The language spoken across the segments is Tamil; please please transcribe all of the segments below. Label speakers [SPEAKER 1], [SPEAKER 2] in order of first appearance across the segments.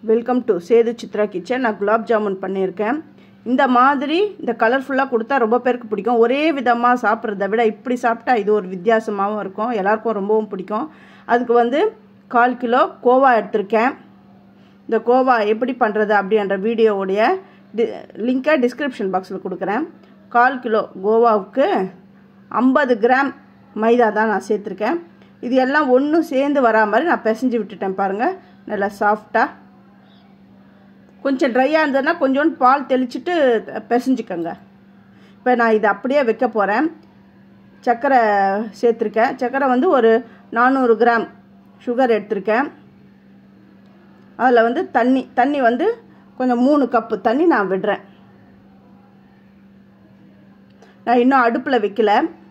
[SPEAKER 1] welcome to Sethu Chitra kitchen நான் குலாப் ஜாமுன் பண்ணியிருக்கேன் இந்த மாதிரி இந்த கலர்ஃபுல்லாக கொடுத்தா ரொம்ப பேருக்கு பிடிக்கும் ஒரே விதமாக சாப்பிட்றத விட இப்படி சாப்பிட்டா இது ஒரு வித்தியாசமாகவும் இருக்கும் எல்லாருக்கும் ரொம்பவும் பிடிக்கும் அதுக்கு வந்து கால் கிலோ கோவா எடுத்திருக்கேன் இந்த கோவா எப்படி பண்ணுறது அப்படின்ற வீடியோவுடைய டி லிங்கை டிஸ்கிரிப்ஷன் பாக்ஸில் கொடுக்குறேன் கால் கிலோ கோவாவுக்கு ஐம்பது கிராம் மைதா தான் நான் சேர்த்துருக்கேன் இது எல்லாம் ஒன்றும் சேர்ந்து வரா மாதிரி நான் பிசைஞ்சு விட்டுட்டேன் பாருங்கள் நல்லா சாஃப்டாக கொஞ்சம் ட்ரையாக இருந்ததுன்னா கொஞ்சோண்டு பால் தெளிச்சிட்டு பிசைஞ்சுக்கோங்க இப்போ நான் இதை அப்படியே வைக்க போகிறேன் சர்க்கரை சேர்த்துருக்கேன் சர்க்கரை வந்து ஒரு நானூறு கிராம் சுகர் எடுத்திருக்கேன் அதில் வந்து தண்ணி தண்ணி வந்து கொஞ்சம் மூணு கப்பு தண்ணி நான் விடுறேன் நான் இன்னும் அடுப்பில் வைக்கல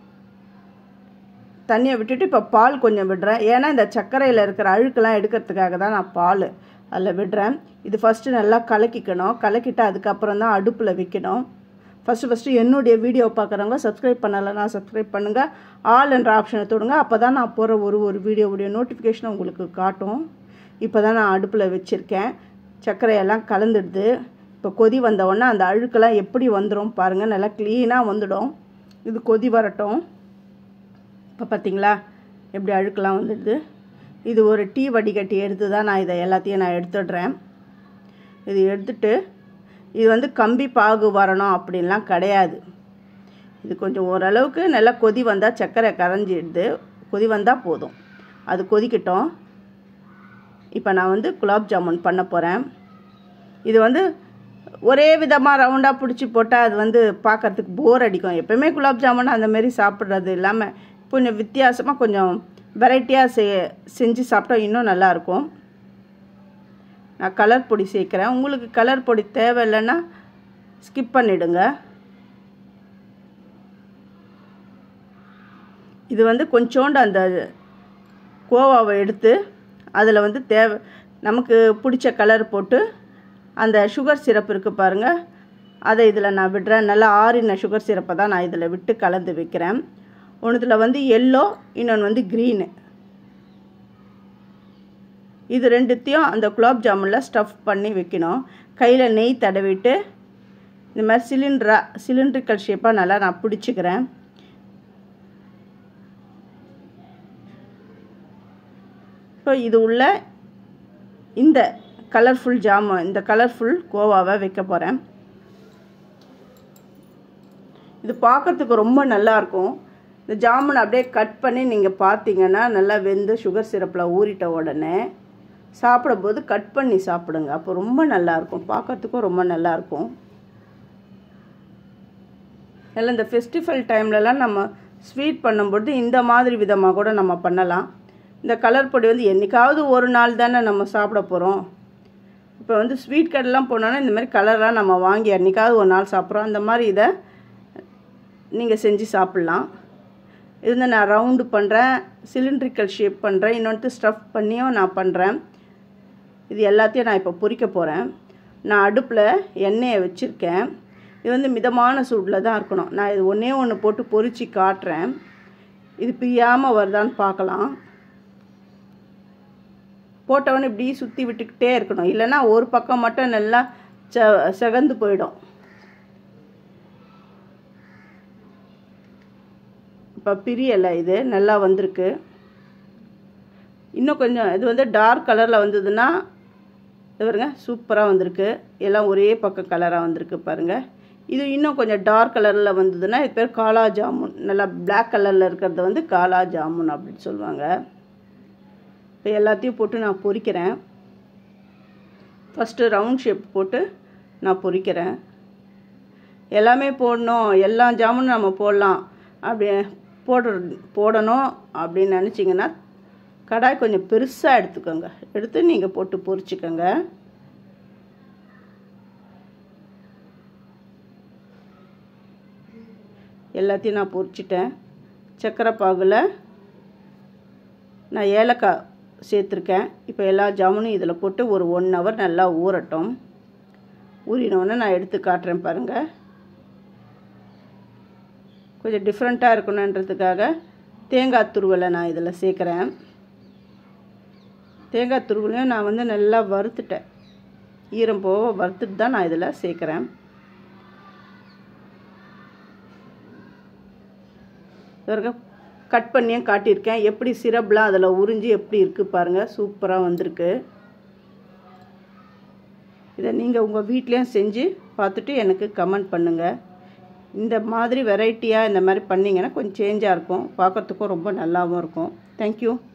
[SPEAKER 1] தண்ணியை விட்டுட்டு இப்போ பால் கொஞ்சம் விடுறேன் ஏன்னா இந்த சர்க்கரையில் இருக்கிற அழுக்கெல்லாம் எடுக்கிறதுக்காக தான் நான் பால் அதில் விடுறேன் இது ஃபஸ்ட்டு நல்லா கலக்கிக்கணும் கலக்கிட்டு அதுக்கப்புறம் தான் அடுப்பில் வைக்கணும் ஃபஸ்ட்டு ஃபஸ்ட்டு என்னுடைய வீடியோ பார்க்குறவங்க சப்ஸ்கிரைப் பண்ணலைன்னா சப்ஸ்கிரைப் பண்ணுங்கள் ஆல் என்ற ஆப்ஷனை தொடுங்க அப்போ தான் நான் போகிற ஒரு ஒரு வீடியோவுடைய நோட்டிஃபிகேஷன் உங்களுக்கு காட்டும் இப்போ தான் நான் அடுப்பில் வச்சுருக்கேன் சர்க்கரையெல்லாம் கலந்துடுது இப்போ கொதி வந்தவுடனே அந்த அழுக்கெல்லாம் எப்படி வந்துடும் பாருங்கள் நல்லா க்ளீனாக வந்துடும் இது கொதி வரட்டும் இப்போ பார்த்தீங்களா எப்படி அழுக்கெல்லாம் வந்துடுது இது ஒரு டீ வடிகட்டி எடுத்து தான் நான் இதை எல்லாத்தையும் நான் எடுத்துடுறேன் இது எடுத்துட்டு இது வந்து கம்பி பாகு வரணும் அப்படின்லாம் கிடையாது இது கொஞ்சம் ஓரளவுக்கு நல்லா கொதி வந்தால் சர்க்கரை கரைஞ்சிடுது கொதி வந்தால் போதும் அது கொதிக்கட்டும் இப்போ நான் வந்து குலாப் ஜாமுன் பண்ண போகிறேன் இது வந்து ஒரே விதமாக ரவுண்டாக பிடிச்சி போட்டால் அது வந்து பார்க்குறதுக்கு போர் அடிக்கும் எப்போயுமே குலாப் ஜாமுன் அந்தமாரி சாப்பிட்றது இல்லாமல் கொஞ்சம் வித்தியாசமாக கொஞ்சம் வெரைட்டியாக செ செஞ்சு சாப்பிட்டா இன்னும் நல்லாயிருக்கும் நான் கலர் பொடி சேர்க்குறேன் உங்களுக்கு கலர் பொடி தேவையில்லைன்னா ஸ்கிப் பண்ணிவிடுங்க இது வந்து கொஞ்சோண்டு அந்த கோவாவை எடுத்து அதில் வந்து தேவை நமக்கு பிடிச்ச கலர் போட்டு அந்த சுகர் சிரப் இருக்குது பாருங்கள் அதை இதில் நான் விடுறேன் நல்லா ஆறின சுகர் சிரப்பை தான் நான் இதில் விட்டு கலந்து வைக்கிறேன் ஒன்றுத்தில் வந்து எல்லோ இன்னொன்று வந்து க்ரீனு இது ரெண்டுத்தையும் அந்த குலாப் ஜாமுனில் ஸ்டஃப் பண்ணி வைக்கணும் கையில் நெய் தடவிட்டு இந்த மாதிரி சிலிண்ட்ரா சிலிண்ட்ரிக்கல் ஷேப்பாக நல்லா நான் பிடிச்சிக்கிறேன் இப்போ இது உள்ள இந்த கலர்ஃபுல் ஜாமு இந்த கலர்ஃபுல் கோவாவை வைக்க போகிறேன் இது பார்க்குறதுக்கு ரொம்ப நல்லாயிருக்கும் இந்த ஜாமுன் அப்படியே கட் பண்ணி நீங்கள் பார்த்தீங்கன்னா நல்லா வெந்து சுகர் சிரப்பில் ஊறிட்ட உடனே சாப்பிடும்போது கட் பண்ணி சாப்பிடுங்க அப்போ ரொம்ப நல்லாயிருக்கும் பார்க்குறதுக்கும் ரொம்ப நல்லாயிருக்கும் எல்லாம் இந்த ஃபெஸ்டிவல் டைம்லலாம் நம்ம ஸ்வீட் பண்ணும்போது இந்த மாதிரி விதமாக கூட நம்ம பண்ணலாம் இந்த கலர் பொடி வந்து என்றைக்காவது ஒரு நாள் தானே நம்ம சாப்பிட போகிறோம் இப்போ வந்து ஸ்வீட் கடைலாம் போனோன்னா இந்த மாதிரி கலர்லாம் நம்ம வாங்கி என்றைக்காவது ஒரு நாள் சாப்பிட்றோம் அந்த மாதிரி இதை நீங்கள் செஞ்சு சாப்பிட்லாம் இது வந்து நான் ரவுண்டு பண்ணுறேன் சிலிண்ட்ரிக்கல் ஷேப் பண்ணுறேன் இன்னொன்று ஸ்டஃப் பண்ணியும் நான் பண்ணுறேன் இது எல்லாத்தையும் நான் இப்போ பொரிக்க போகிறேன் நான் அடுப்பில் எண்ணெயை வச்சுருக்கேன் இது வந்து மிதமான சூடில் தான் இருக்கணும் நான் இது ஒன்றே ஒன்று போட்டு பொரித்து காட்டுறேன் இது பிரியாமல் வருதான்னு பார்க்கலாம் போட்டவொடனே இப்படி சுற்றி விட்டுக்கிட்டே இருக்கணும் இல்லைன்னா ஒரு பக்கம் மட்டும் நல்லா செ செகந்து போயிடும் இப்போ பிரியலை இது நல்லா வந்திருக்கு இன்னும் கொஞ்சம் இது வந்து டார்க் கலரில் வந்ததுன்னா பாருங்க சூப்பராக வந்திருக்கு எல்லாம் ஒரே பக்கம் கலராக வந்திருக்கு பாருங்கள் இது இன்னும் கொஞ்சம் டார்க் கலரில் வந்ததுன்னா இது பேர் காலா ஜாமுன் நல்லா பிளாக் கலரில் இருக்கிறத வந்து காலா ஜாமுன் அப்படின்னு சொல்லுவாங்க இப்போ எல்லாத்தையும் போட்டு நான் பொரிக்கிறேன் ஃபஸ்ட்டு ரவுண்ட் ஷேப் போட்டு நான் பொரிக்கிறேன் எல்லாமே போடணும் எல்லா ஜாமுனும் நம்ம போடலாம் அப்படி போடுற போடணும் அப்படின்னு நினச்சிங்கன்னா கடாய் கொஞ்சம் பெருசாக எடுத்துக்கோங்க எடுத்து நீங்கள் போட்டு பொரிச்சுக்கோங்க எல்லாத்தையும் நான் பொரிச்சிட்டேன் சர்க்கரை பாகில் நான் ஏலக்காய் சேர்த்துருக்கேன் இப்போ எல்லா ஜாமுனும் இதில் போட்டு ஒரு ஒன் ஹவர் நல்லா ஊறட்டும் ஊறினோடனே நான் எடுத்து காட்டுறேன் பாருங்கள் கொஞ்சம் டிஃப்ரெண்ட்டாக இருக்கணுன்றதுக்காக தேங்காய் துருவலை நான் இதில் சேர்க்குறேன் தேங்காய் துருவலையும் நான் வந்து நல்லா வறுத்துட்டேன் ஈரம் போக வறுத்துட்டு தான் நான் இதில் சேர்க்குறேன் பாருங்க கட் பண்ணியே காட்டியிருக்கேன் எப்படி சிரப்லாம் அதில் உறிஞ்சி எப்படி இருக்குது பாருங்கள் சூப்பராக வந்திருக்கு இதை நீங்கள் உங்கள் வீட்லேயும் செஞ்சு பார்த்துட்டு எனக்கு கமெண்ட் பண்ணுங்கள் இந்த மாதிரி வெரைட்டியாக இந்த மாதிரி பண்ணிங்கன்னா கொஞ்சம் சேஞ்சாக இருக்கும் பார்க்குறதுக்கும் ரொம்ப நல்லாவும் இருக்கும் தேங்க்யூ